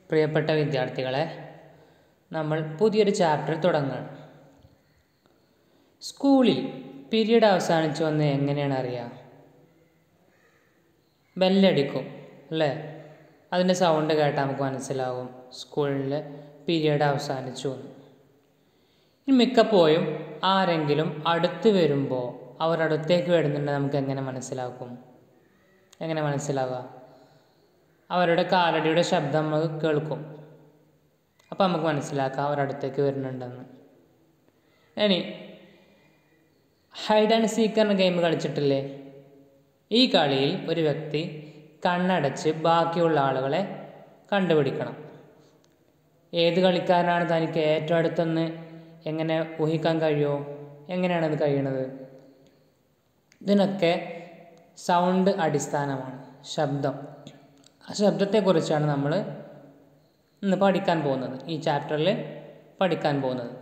പ്രിയപ്പെട്ട വിദ്യാർത്ഥികളെ നമ്മൾ പുതിയൊരു ചാപ്റ്റർ തുടങ്ങുകയാണ് സ്കൂളിൽ പീരീഡ് അവസാനിച്ചു വന്ന് എങ്ങനെയാണ് അറിയുക ബെല്ലടിക്കും അല്ലേ അതിൻ്റെ സൗണ്ട് കേട്ടാൽ നമുക്ക് മനസ്സിലാവും സ്കൂളിൽ പീരീഡ് അവസാനിച്ചു എന്ന് ഇനി മിക്കപ്പോഴും ആരെങ്കിലും അടുത്ത് വരുമ്പോൾ അവർ അടുത്തേക്ക് വരുന്നുണ്ട് നമുക്ക് എങ്ങനെ മനസ്സിലാക്കും എങ്ങനെ മനസ്സിലാവുക അവരുടെ കാലടിയുടെ ശബ്ദം നമുക്ക് കേൾക്കും അപ്പോൾ നമുക്ക് മനസ്സിലാക്കാം അവർ അടുത്തേക്ക് വരുന്നുണ്ടെന്ന് ഇനി ഹൈഡ് ആൻഡ് സീക്ക് എന്ന ഗെയിം കളിച്ചിട്ടില്ലേ ഈ കളിയിൽ ഒരു വ്യക്തി കണ്ണടച്ച് ബാക്കിയുള്ള ആളുകളെ കണ്ടുപിടിക്കണം ഏത് കളിക്കാരനാണ് തനിക്ക് ഏറ്റവും അടുത്തെന്ന് എങ്ങനെ ഊഹിക്കാൻ കഴിയുമോ എങ്ങനെയാണ് ഇത് കഴിയണത് ഇതിനൊക്കെ സൗണ്ട് അടിസ്ഥാനമാണ് ശബ്ദം ആ ശബ്ദത്തെക്കുറിച്ചാണ് നമ്മൾ ഇന്ന് പഠിക്കാൻ പോകുന്നത് ഈ ചാപ്റ്ററിൽ പഠിക്കാൻ പോകുന്നത്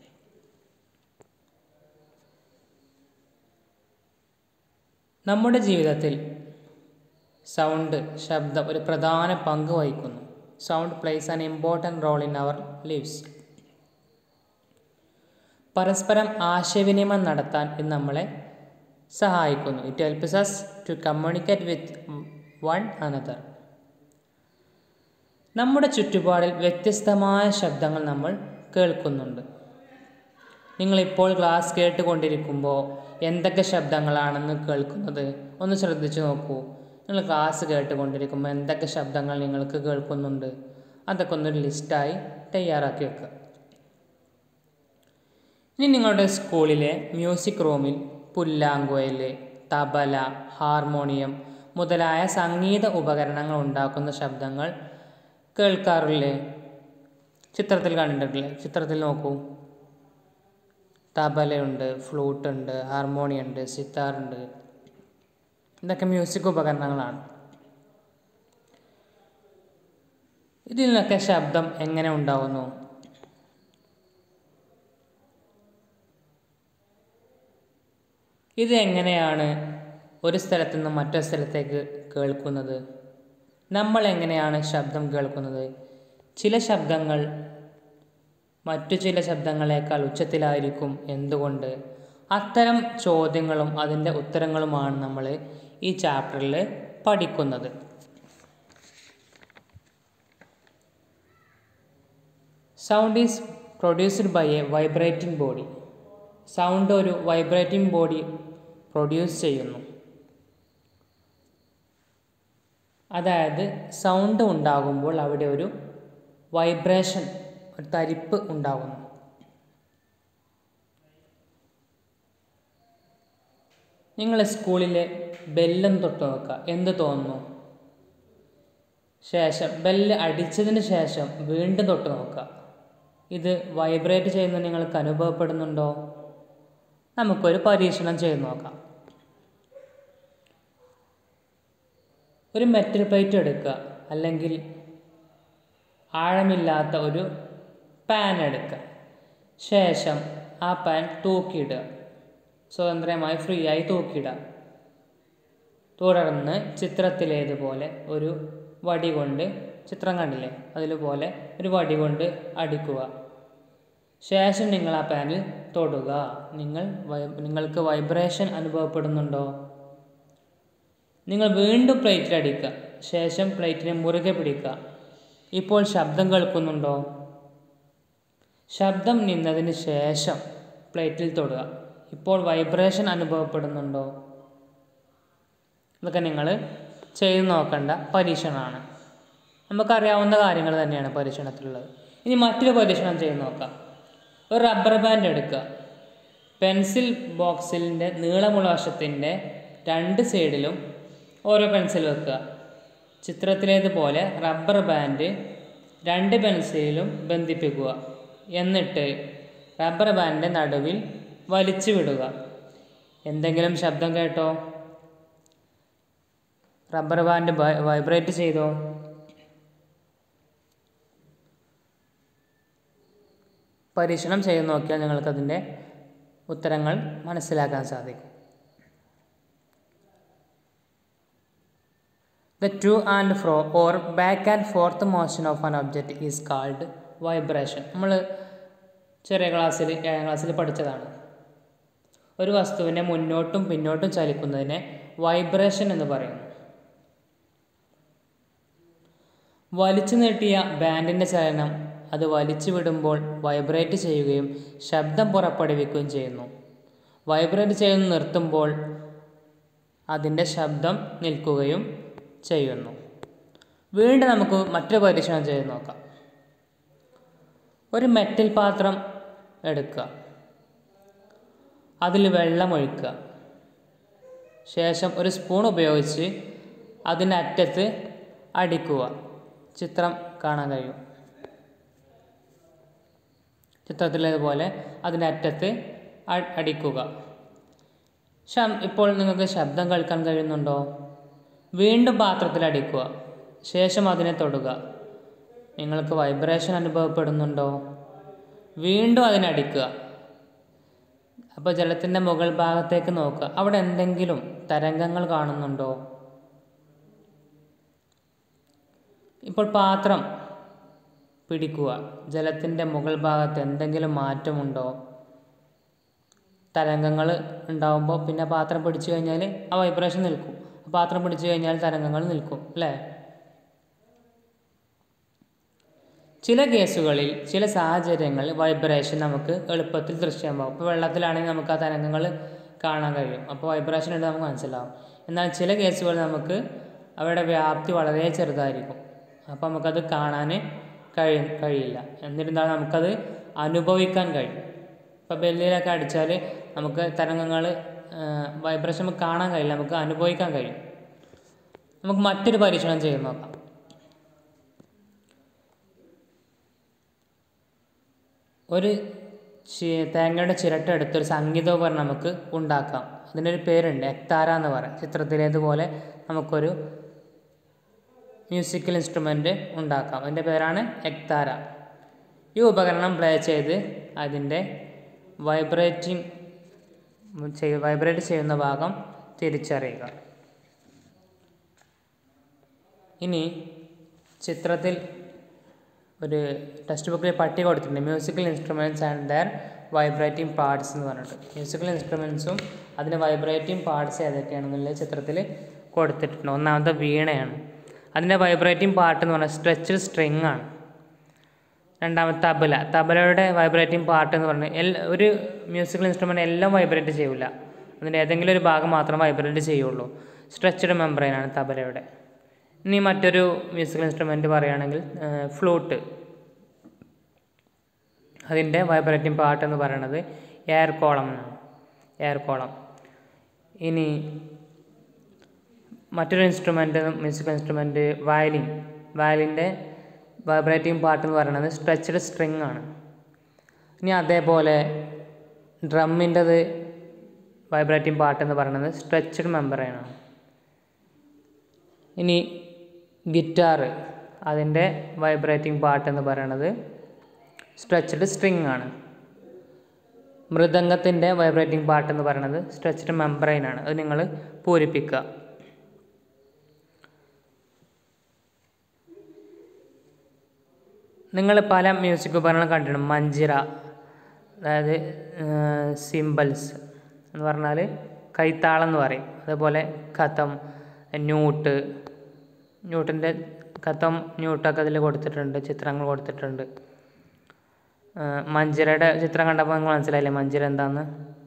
നമ്മുടെ ജീവിതത്തിൽ സൗണ്ട് ശബ്ദം ഒരു പ്രധാന പങ്ക് വഹിക്കുന്നു sound plays an important role in our lives പരസ്പരം ആശയവിനിമയം നടത്താൻ ഇത് നമ്മളെ സഹായിക്കുന്നു it helps us to communicate with one another നമ്മുടെ ചുറ്റുപാടിൽ വ്യത്യസ്തമായ ശബ്ദങ്ങൾ നമ്മൾ കേൾക്കുന്നുണ്ട് നിങ്ങളിപ്പോൾ ക്ലാസ് കേട്ടുകൊണ്ടിരിക്കുമ്പോൾ എന്തൊക്കെ ശബ്ദങ്ങളാണെന്ന് കേൾക്കുന്നത് ഒന്ന് ശ്രദ്ധിച്ചു നോക്കൂ നിങ്ങൾ ക്ലാസ് കേട്ടുകൊണ്ടിരിക്കുമ്പോൾ എന്തൊക്കെ ശബ്ദങ്ങൾ നിങ്ങൾക്ക് കേൾക്കുന്നുണ്ട് അതൊക്കെ ഒന്നൊരു ലിസ്റ്റായി തയ്യാറാക്കി വെക്കുക ഇനി നിങ്ങളുടെ സ്കൂളിലെ മ്യൂസിക് റൂമിൽ പുല്ലാങ്കുഴൽ തബല ഹാർമോണിയം മുതലായ സംഗീത ഉപകരണങ്ങൾ ഉണ്ടാക്കുന്ന ശബ്ദങ്ങൾ കേൾക്കാറില്ലേ ചിത്രത്തിൽ കണ്ടിട്ടില്ലേ ചിത്രത്തിൽ നോക്കൂ തബലയുണ്ട് ഫ്ലൂട്ടുണ്ട് ഹാർമോണിയം ഉണ്ട് സിത്താറുണ്ട് ഇതൊക്കെ മ്യൂസിക് ഉപകരണങ്ങളാണ് ഇതിൽ നിന്നൊക്കെ ശബ്ദം എങ്ങനെ ഉണ്ടാവുന്നു ഇത് എങ്ങനെയാണ് ഒരു സ്ഥലത്തു നിന്ന് മറ്റൊരു സ്ഥലത്തേക്ക് കേൾക്കുന്നത് നമ്മൾ എങ്ങനെയാണ് ശബ്ദം കേൾക്കുന്നത് ചില ശബ്ദങ്ങൾ മറ്റു ചില ശബ്ദങ്ങളെക്കാൾ ഉച്ചത്തിലായിരിക്കും എന്തുകൊണ്ട് അത്തരം ചോദ്യങ്ങളും അതിൻ്റെ ഉത്തരങ്ങളുമാണ് നമ്മൾ ഈ ചാപ്റ്ററിൽ പഠിക്കുന്നത് sound is produced by a vibrating body sound ഒരു വൈബ്രേറ്റിംഗ് ബോഡി പ്രൊഡ്യൂസ് ചെയ്യുന്നു അതായത് സൗണ്ട് ഉണ്ടാകുമ്പോൾ അവിടെ ഒരു വൈബ്രേഷൻ ഒരു തരിപ്പ് ഉണ്ടാകുന്നു നിങ്ങൾ സ്കൂളിലെ ബെല്ലം തൊട്ട് നോക്കുക എന്ത് തോന്നുന്നു ശേഷം ബെല്ല് അടിച്ചതിന് ശേഷം വീണ്ടും തൊട്ട് നോക്കുക ഇത് വൈബ്രേറ്റ് ചെയ്യുന്നത് നിങ്ങൾക്ക് അനുഭവപ്പെടുന്നുണ്ടോ നമുക്കൊരു പരീക്ഷണം ചെയ്ത് നോക്കാം ഒരു മെറ്റൽ പ്ലേറ്റ് എടുക്കുക അല്ലെങ്കിൽ ആഴമില്ലാത്ത ഒരു പാൻ എടുക്കുക ശേഷം ആ പാൻ തൂക്കിയിടുക സ്വതന്ത്രമായി ഫ്രീ ആയി തൂക്കിയിടുക തുടർന്ന് ചിത്രത്തിലേതുപോലെ ഒരു വടി കൊണ്ട് ചിത്രം കണ്ടില്ലേ അതിലുപോലെ ഒരു വടി കൊണ്ട് അടിക്കുക ശേഷം നിങ്ങൾ ആ പാനിൽ തൊടുക നിങ്ങൾ നിങ്ങൾക്ക് വൈബ്രേഷൻ അനുഭവപ്പെടുന്നുണ്ടോ നിങ്ങൾ വീണ്ടും പ്ലേറ്റിൽ അടിക്കുക ശേഷം പ്ലേറ്റിനെ മുറുകെ പിടിക്കുക ഇപ്പോൾ ശബ്ദം കേൾക്കുന്നുണ്ടോ ശബ്ദം നിന്നതിന് ശേഷം പ്ലേറ്റിൽ തൊടുക ഇപ്പോൾ വൈബ്രേഷൻ അനുഭവപ്പെടുന്നുണ്ടോ ഇതൊക്കെ നിങ്ങൾ ചെയ്ത് നോക്കേണ്ട പരീക്ഷണമാണ് നമുക്കറിയാവുന്ന കാര്യങ്ങൾ തന്നെയാണ് പരീക്ഷണത്തിലുള്ളത് ഇനി മറ്റൊരു പരീക്ഷണം ചെയ്ത് നോക്കാം ഒരു റബ്ബർ ബാൻഡ് എടുക്കുക പെൻസിൽ ബോക്സിൻ്റെ നീളമുള്ള വശത്തിൻ്റെ രണ്ട് സൈഡിലും ഓരോ പെൻസിൽ വെക്കുക ചിത്രത്തിലേതുപോലെ റബ്ബർ ബാൻഡ് രണ്ട് പെൻസിലും ബന്ധിപ്പിക്കുക എന്നിട്ട് റബ്ബർ ബാൻഡിൻ്റെ നടുവിൽ വലിച്ചു വിടുക എന്തെങ്കിലും ശബ്ദം കേട്ടോ റബ്ബർ ബാൻഡ് വൈബ്രേറ്റ് ചെയ്തോ പരീക്ഷണം ചെയ്ത് നോക്കിയാൽ നിങ്ങൾക്കതിൻ്റെ ഉത്തരങ്ങൾ മനസ്സിലാക്കാൻ സാധിക്കും the to and fro or back and forth motion of an object is called vibration നമ്മൾ ചെറിയ ക്ലാസ്സിൽ ഏഴാം ക്ലാസ്സിൽ പഠിച്ചതാണ് ഒരു വസ്തുവിനെ മുന്നോട്ടും പിന്നോട്ടും ചലിക്കുന്നതിനെ വൈബ്രേഷൻ എന്ന് പറയുന്നു വലിച്ചു നീട്ടിയ ബാൻഡിൻ്റെ ചലനം അത് വലിച്ചു വിടുമ്പോൾ വൈബ്രേറ്റ് ചെയ്യുകയും ശബ്ദം പുറപ്പെടുവിക്കുകയും ചെയ്യുന്നു വൈബ്രേറ്റ് ചെയ്യുന്ന നിർത്തുമ്പോൾ അതിൻ്റെ ശബ്ദം നിൽക്കുകയും ചെയ്യുന്നു വീണ്ടും നമുക്ക് മറ്റൊരു പരീക്ഷണം ചെയ്ത് നോക്കാം ഒരു മെറ്റൽ പാത്രം എടുക്കുക അതിൽ വെള്ളം ഒഴിക്കുക ശേഷം ഒരു സ്പൂൺ ഉപയോഗിച്ച് അതിൻ്റെ അറ്റത്ത് അടിക്കുക ചിത്രം കാണാൻ കഴിയും ചിത്രത്തിലേതുപോലെ അതിൻ്റെ അറ്റത്ത് അ- അടിക്കുക ശം ഇപ്പോൾ നിങ്ങൾക്ക് ശബ്ദം കേൾക്കാൻ കഴിയുന്നുണ്ടോ വീണ്ടും പാത്രത്തിൽ അടിക്കുക ശേഷം അതിനെ തൊടുക നിങ്ങൾക്ക് വൈബ്രേഷൻ അനുഭവപ്പെടുന്നുണ്ടോ വീണ്ടും അതിനടിക്കുക അപ്പോൾ ജലത്തിൻ്റെ മുകൾ ഭാഗത്തേക്ക് നോക്കുക അവിടെ എന്തെങ്കിലും തരംഗങ്ങൾ കാണുന്നുണ്ടോ ഇപ്പോൾ പാത്രം പിടിക്കുക ജലത്തിൻ്റെ മുകൾ ഭാഗത്ത് എന്തെങ്കിലും മാറ്റമുണ്ടോ തരംഗങ്ങൾ ഉണ്ടാവുമ്പോൾ പിന്നെ പാത്രം പിടിച്ചു കഴിഞ്ഞാൽ ആ വൈബ്രേഷൻ നിൽക്കും ആ പാത്രം പിടിച്ചു കഴിഞ്ഞാൽ തരംഗങ്ങൾ നിൽക്കും അല്ലേ ചില കേസുകളിൽ ചില സാഹചര്യങ്ങളിൽ വൈബ്രേഷൻ നമുക്ക് എളുപ്പത്തിൽ ദൃശ്യമാകും ഇപ്പോൾ വെള്ളത്തിലാണെങ്കിൽ നമുക്ക് ആ തരംഗങ്ങൾ കാണാൻ കഴിയും അപ്പോൾ വൈബ്രേഷൻ ഉണ്ട് നമുക്ക് മനസ്സിലാവും എന്നാൽ ചില കേസുകളിൽ നമുക്ക് അവയുടെ വ്യാപ്തി വളരെ ചെറുതായിരിക്കും അപ്പോൾ നമുക്കത് കാണാൻ കഴി കഴിയില്ല എന്നിരുന്നാലും നമുക്കത് അനുഭവിക്കാൻ കഴിയും ഇപ്പോൾ ബെല്ലിലൊക്കെ അടിച്ചാൽ നമുക്ക് തരംഗങ്ങൾ വൈബ്രേഷൻ നമുക്ക് കാണാൻ കഴിയില്ല നമുക്ക് അനുഭവിക്കാൻ കഴിയും നമുക്ക് മറ്റൊരു പരീക്ഷണം ചെയ്ത് നോക്കാം ഒരു ചി- തേങ്ങയുടെ ചിരട്ട എടുത്ത് ഒരു സംഗീതോപകരണം നമുക്ക് ഉണ്ടാക്കാം അതിനൊരു പേരുണ്ട് എക്താര എന്ന് പറയാം ചിത്രത്തിലേതുപോലെ നമുക്കൊരു മ്യൂസിക്കൽ ഇൻസ്ട്രുമെൻ്റ് ഉണ്ടാക്കാം അതിൻ്റെ പേരാണ് എക്താര ഈ ഉപകരണം പ്ലേ ചെയ്ത് അതിൻ്റെ വൈബ്രേറ്റിംഗ് ചെയ് വൈബ്രേറ്റ് ചെയ്യുന്ന ഭാഗം തിരിച്ചറിയുക ഇനി ചിത്രത്തിൽ ഒരു ടെക്സ്റ്റ് ബുക്കിൽ പട്ടിക കൊടുത്തിട്ടുണ്ട് musical instruments and their vibrating parts എന്ന് പറഞ്ഞിട്ട് മ്യൂസിക്കൽ ഇൻസ്ട്രുമെൻസും അതിൻ്റെ വൈബ്രേറ്റിംഗ് പാർട്സ് ഏതൊക്കെയാണെന്നുള്ള ചിത്രത്തിൽ കൊടുത്തിട്ടുണ്ട് ഒന്നാമത്തെ വീണയാണ് അതിൻ്റെ വൈബ്രേറ്റിംഗ് പാർട്ട് എന്ന് പറഞ്ഞാൽ സ്ട്രെച്ച്ഡ് സ്ട്രിങ് ആണ് രണ്ടാമത്തെ തബല തബലയുടെ വൈബ്രേറ്റിംഗ് പാർട്ട് എന്ന് പറഞ്ഞാൽ എൽ ഒരു മ്യൂസിക്കൽ ഇൻസ്ട്രുമെൻ്റ് എല്ലാം വൈബ്രേറ്റ് ചെയ്യില്ല അതിൻ്റെ ഏതെങ്കിലും ഒരു ഭാഗം മാത്രം വൈബ്രേറ്റ് ചെയ്യുള്ളൂ സ്ട്രെച്ച്ഡ് മെമ്പറൈനാണ് തബലയുടെ ഇനി മറ്റൊരു മ്യൂസിക്കൽ ഇൻസ്ട്രുമെൻ്റ് പറയുകയാണെങ്കിൽ ഫ്ലൂട്ട് അതിൻ്റെ വൈബ്രേറ്റിംഗ് പാർട്ട് എന്ന് പറയുന്നത് എയർ കോളം എന്നാണ് എയർ കോളം ഇനി മറ്റൊരു ഇൻസ്ട്രുമെൻ്റ് മ്യൂസിക്കൽ ഇൻസ്ട്രുമെൻ്റ് വയലിൻ വയലിൻ്റെ വൈബ്രേറ്റിംഗ് പാർട്ട് എന്ന് പറയുന്നത് സ്ട്രെച്ച്ഡ് സ്ട്രിങ് ആണ് ഇനി അതേപോലെ ഡ്രമ്മിൻ്റെത് വൈബ്രേറ്റിംഗ് പാർട്ട് എന്ന് പറയുന്നത് സ്ട്രെച്ച്ഡ് മെമ്പറൈനാണ് ഇനി ഗിറ്റാർ അതിൻ്റെ വൈബ്രേറ്റിംഗ് പാർട്ട് എന്ന് പറയുന്നത് സ്ട്രെച്ച്ഡ് സ്ട്രിങ് ആണ് മൃദംഗത്തിൻ്റെ വൈബ്രേറ്റിംഗ് പാർട്ട് എന്ന് പറയുന്നത് സ്ട്രെച്ച്ഡ് മെമ്പറൈൻ ആണ് അത് നിങ്ങൾ പൂരിപ്പിക്കുക നിങ്ങൾ പല മ്യൂസിക് ഉപകരണം കണ്ടിട്ടുണ്ട് മഞ്ചിറ അതായത് സിംബൽസ് എന്ന് പറഞ്ഞാൽ കൈത്താളം എന്ന് പറയും അതേപോലെ കഥം ന്യൂട്ട് ന്യൂട്ടിൻ്റെ കഥം ന്യൂട്ടൊക്കെ അതിൽ കൊടുത്തിട്ടുണ്ട് ചിത്രങ്ങൾ കൊടുത്തിട്ടുണ്ട് ആ, മഞ്ചിരയുടെ ചിത്രം കണ്ടപ്പോൾ നിങ്ങൾ മനസ്സിലായില്ലേ മഞ്ചിര എന്താന്ന്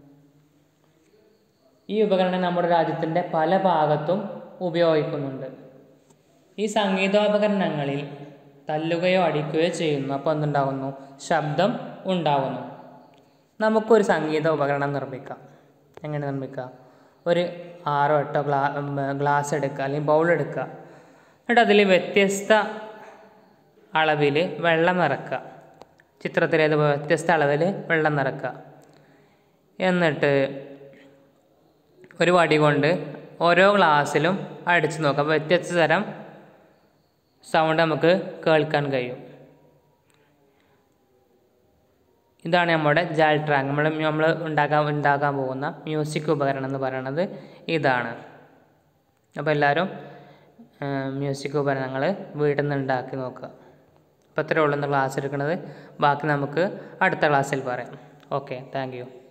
ഈ ഉപകരണം നമ്മുടെ രാജ്യത്തിൻ്റെ പല ഭാഗത്തും ഉപയോഗിക്കുന്നുണ്ട് ഈ സംഗീതോപകരണങ്ങളിൽ തല്ലുകയോ അടിക്കുകയോ ചെയ്യുന്നു അപ്പോൾ എന്തുണ്ടാകുന്നു ശബ്ദം ഉണ്ടാകുന്നു നമുക്കൊരു സംഗീത ഉപകരണം നിർമ്മിക്കാം എങ്ങനെ നിർമ്മിക്കാം ഒരു ആറോ എട്ടോ ഗ്ലാ ഉം, ഗ്ലാസ് എടുക്കുക അല്ലെങ്കിൽ ബൗൾ എടുക്കുക എന്നിട്ട് അതിൽ വ്യത്യസ്ത അളവിൽ വെള്ളം നിറക്കുക ചിത്രത്തിലേത് വ്യത്യസ്ത അളവിൽ വെള്ളം നിറക്കുക എന്നിട്ട് ഒരു വടി കൊണ്ട് ഓരോ ഗ്ലാസ്സിലും അടിച്ചു നോക്കാം അപ്പോൾ വ്യത്യസ്ത തരം സൗണ്ട് നമുക്ക് കേൾക്കാൻ കഴിയും ഇതാണ് നമ്മുടെ ജാൽ ട്രാക്ക് നമ്മൾ നമ്മൾ ഉണ്ടാക്കാൻ ഉണ്ടാക്കാൻ പോകുന്ന മ്യൂസിക് ഉപകരണം എന്ന് പറയുന്നത് ഇതാണ് അപ്പോൾ എല്ലാവരും മ്യൂസിക് ഉപകരണങ്ങൾ വീട്ടിൽ നിന്ന് ഉണ്ടാക്കി നോക്കുക അപ്പോൾ ഇത്രയേ ഉള്ളൂ ഇന്ന് ക്ലാസ് എടുക്കുന്നത് ബാക്കി നമുക്ക് അടുത്ത ക്ലാസ്സിൽ പറയാം ഓക്കെ താങ്ക് യു